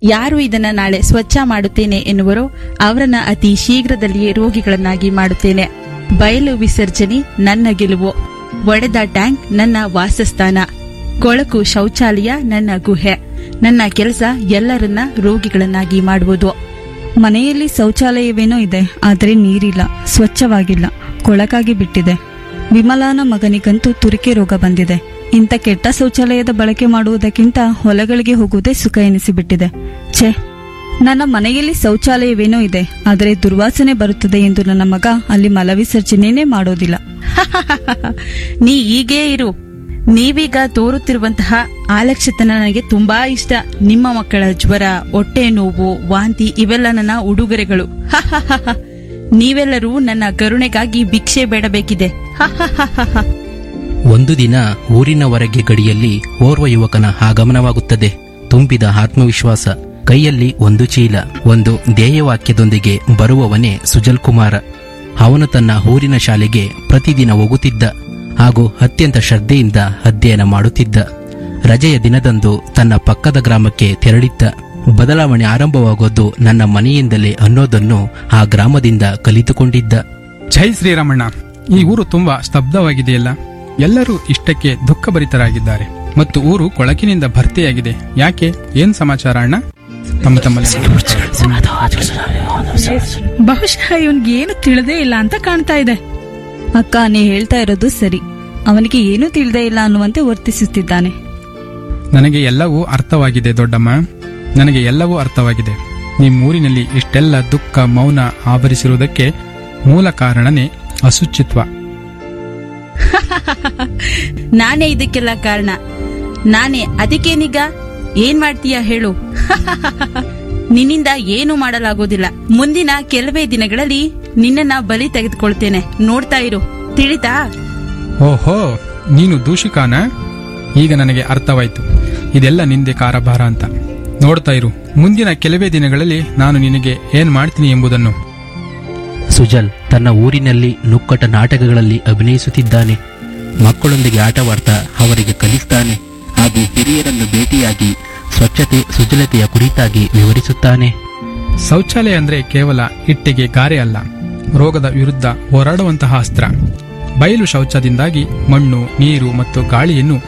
ಯಾರು ಇದನ್ನ ನಾಳೆ ಸ್ವಚ್ಛ ಮಾಡುತ್ತೇನೆ ಎನ್ನುವರೋ ಅವರನ್ನ ಅತಿ ಶೀಘ್ರದಲ್ಲಿಯೇ ರೋಗಿಗಳನ್ನಾಗಿ ಮಾಡುತ್ತೇನೆ ಬಯಲು ವಿಸರ್ಜನೆ ನನ್ನ ಗೆಲುವು ಒಡೆದ ಟ್ಯಾಂಕ್ ನನ್ನ ವಾಸಸ್ಥಾನ ಕೊಳಕು ಶೌಚಾಲಯ ನನ್ನ ಗುಹೆ ನನ್ನ ಕೆಲಸ ಎಲ್ಲರನ್ನ ರೋಗಿಗಳನ್ನಾಗಿ ಮಾಡುವುದು ಮನೆಯಲ್ಲಿ ಶೌಚಾಲಯವೇನೋ ಇದೆ ಆದರೆ ನೀರಿಲ್ಲ ಸ್ವಚ್ಛವಾಗಿಲ್ಲ ಕೊಳಕಾಗಿ ಬಿಟ್ಟಿದೆ ವಿಮಲಾನ ಮಗನಿಗಂತೂ ತುರಿಕೆ ರೋಗ ಬಂದಿದೆ ಇಂಥ ಕೆಟ್ಟ ಶೌಚಾಲಯದ ಬಳಕೆ ಮಾಡುವುದಕ್ಕಿಂತ ಹೊಲಗಳಿಗೆ ಹೋಗುವುದೇ ಸುಖ ಎನಿಸಿಬಿಟ್ಟಿದೆ ಛೇ ನನ್ನ ಮನೆಯಲ್ಲಿ ಶೌಚಾಲಯವೇನೋ ಇದೆ ಆದರೆ ದುರ್ವಾಸನೆ ಬರುತ್ತದೆ ಎಂದು ನನ್ನ ಮಗ ಅಲ್ಲಿ ಮಲವಿಸರ್ಜನೆಯೇ ಮಾಡೋದಿಲ್ಲ ನೀ ಹೀಗೇ ಇರು ನೀವೀಗ ತೋರುತ್ತಿರುವಂತಹ ಆಲಕ್ಷ್ಯತನ ನನಗೆ ತುಂಬಾ ಇಷ್ಟ ನಿಮ್ಮ ಮಕ್ಕಳ ಜ್ವರ ಹೊಟ್ಟೆ ನೋವು ವಾಂತಿ ಇವೆಲ್ಲ ನನ್ನ ಉಡುಗೊರೆಗಳು ನೀವೆಲ್ಲರೂ ನನ್ನ ಕರುಣೆಗಾಗಿ ಭಿಕ್ಷೆ ಬೇಡಬೇಕಿದೆ ಒಂದು ದಿನ ಊರಿನ ಹೊರಗೆ ಗಡಿಯಲ್ಲಿ ಓರ್ವ ಯುವಕನ ಆಗಮನವಾಗುತ್ತದೆ ತುಂಬಿದ ಆತ್ಮವಿಶ್ವಾಸ ಕೈಯಲ್ಲಿ ಒಂದು ಚೀಲ ಒಂದು ಧ್ಯೇಯವಾಕ್ಯದೊಂದಿಗೆ ಬರುವವನೇ ಸುಜಲ್ ಕುಮಾರ ಅವನು ತನ್ನ ಊರಿನ ಶಾಲೆಗೆ ಪ್ರತಿದಿನ ಹೋಗುತ್ತಿದ್ದ ಹಾಗೂ ಅತ್ಯಂತ ಶ್ರದ್ಧೆಯಿಂದ ಅಧ್ಯಯನ ಮಾಡುತ್ತಿದ್ದ ರಜೆಯ ದಿನದಂದು ತನ್ನ ಪಕ್ಕದ ಗ್ರಾಮಕ್ಕೆ ತೆರಳಿದ್ದ ಬದಲಾವಣೆ ಆರಂಭವಾಗೋದು ನನ್ನ ಮನೆಯಿಂದಲೇ ಅನ್ನೋದನ್ನು ಆ ಗ್ರಾಮದಿಂದ ಕಲಿತುಕೊಂಡಿದ್ದ ಜೈ ಶ್ರೀರಾಮಣ್ಣ ಈ ಊರು ತುಂಬಾ ಸ್ತಬ್ಧವಾಗಿದೆಯಲ್ಲ ಎಲ್ಲರೂ ಇಷ್ಟಕ್ಕೆ ದುಃಖಭರಿತರಾಗಿದ್ದಾರೆ ಮತ್ತು ಊರು ಕೊಳಕಿನಿಂದ ಭರ್ತಿಯಾಗಿದೆ ಯಾಕೆ ಏನ್ ಸಮಾಚಾರ ಅಣ್ಣ ತಮ್ಮ ತಮ್ಮಲ್ಲಿ ಬಹುಶಃ ಇವನ್ಗೆ ಏನು ತಿಳಿದೇ ಇಲ್ಲ ಅಂತ ಕಾಣ್ತಾ ಇದೆ ಅಕ್ಕ ನೀ ಹೇಳ್ತಾ ಇರೋದು ಸರಿ ಅವನಿಗೆ ಏನೂ ತಿಳಿದೇ ಇಲ್ಲ ಅನ್ನುವಂತೆ ವರ್ತಿಸುತ್ತಿದ್ದಾನೆ ನನಗೆ ಎಲ್ಲವೂ ಅರ್ಥವಾಗಿದೆ ದೊಡ್ಡಮ್ಮ ನನಗೆ ಎಲ್ಲವೂ ಅರ್ಥವಾಗಿದೆ ನಿಮ್ಮೂರಿನಲ್ಲಿ ಇಷ್ಟೆಲ್ಲ ದುಃಖ ಮೌನ ಆವರಿಸಿರುವುದಕ್ಕೆ ಮೂಲ ಕಾರಣನೇ ಅಶುಚಿತ್ವ ನಾನೇ ಇದಕ್ಕೆಲ್ಲ ಕಾರಣ ನಾನೇ ಅದಕ್ಕೇನೀಗ ಏನ್ ಮಾಡ್ತೀಯ ಹೇಳು ನಿನ್ನಿಂದ ಏನು ಮಾಡಲಾಗೋದಿಲ್ಲ ಮುಂದಿನ ಕೆಲವೇ ದಿನಗಳಲ್ಲಿ ನಿನ್ನನ್ನ ಬಲಿ ತೆಗೆದುಕೊಳ್ತೇನೆ ನೋಡ್ತಾ ಇರು ತಿಳಿತಾ ಓಹೋ ನೀನು ದೂಷಿಕಾನ ಈಗ ನನಗೆ ಅರ್ಥವಾಯ್ತು ಇದೆಲ್ಲ ನಿಂದೆ ಕಾರಭಾರ ಅಂತ ನೋಡ್ತಾ ಇರು ಮುಂದಿನ ಕೆಲವೇ ದಿನಗಳಲ್ಲಿ ನಾನು ನಿನಗೆ ಏನ್ ಮಾಡ್ತೀನಿ ಎಂಬುದನ್ನು ಸುಜಲ್ ತನ್ನ ಊರಿನಲ್ಲಿ ನುಕ್ಕಟ ನಾಟಕಗಳಲ್ಲಿ ಅಭಿನಯಿಸುತ್ತಿದ್ದಾನೆ ಮಕ್ಕಳೊಂದಿಗೆ ಆಟವಾಡ್ತಾ ಅವರಿಗೆ ಕಲಿಸ್ತಾನೆ ಹಾಗೂ ಹಿರಿಯರನ್ನು ಭೇಟಿಯಾಗಿ ಸ್ವಚ್ಛತೆ ಸುಜಲತೆಯ ಕುರಿತಾಗಿ ವಿವರಿಸುತ್ತಾನೆ ಶೌಚಾಲಯ ಅಂದ್ರೆ ಕೇವಲ ಇಟ್ಟಿಗೆ ಗಾರೆ ಅಲ್ಲ ರೋಗದ ವಿರುದ್ಧ ಹೋರಾಡುವಂತಹ ಅಸ್ತ್ರ ಬಯಲು ಶೌಚದಿಂದಾಗಿ ಮಣ್ಣು ನೀರು ಮತ್ತು ಗಾಳಿಯನ್ನು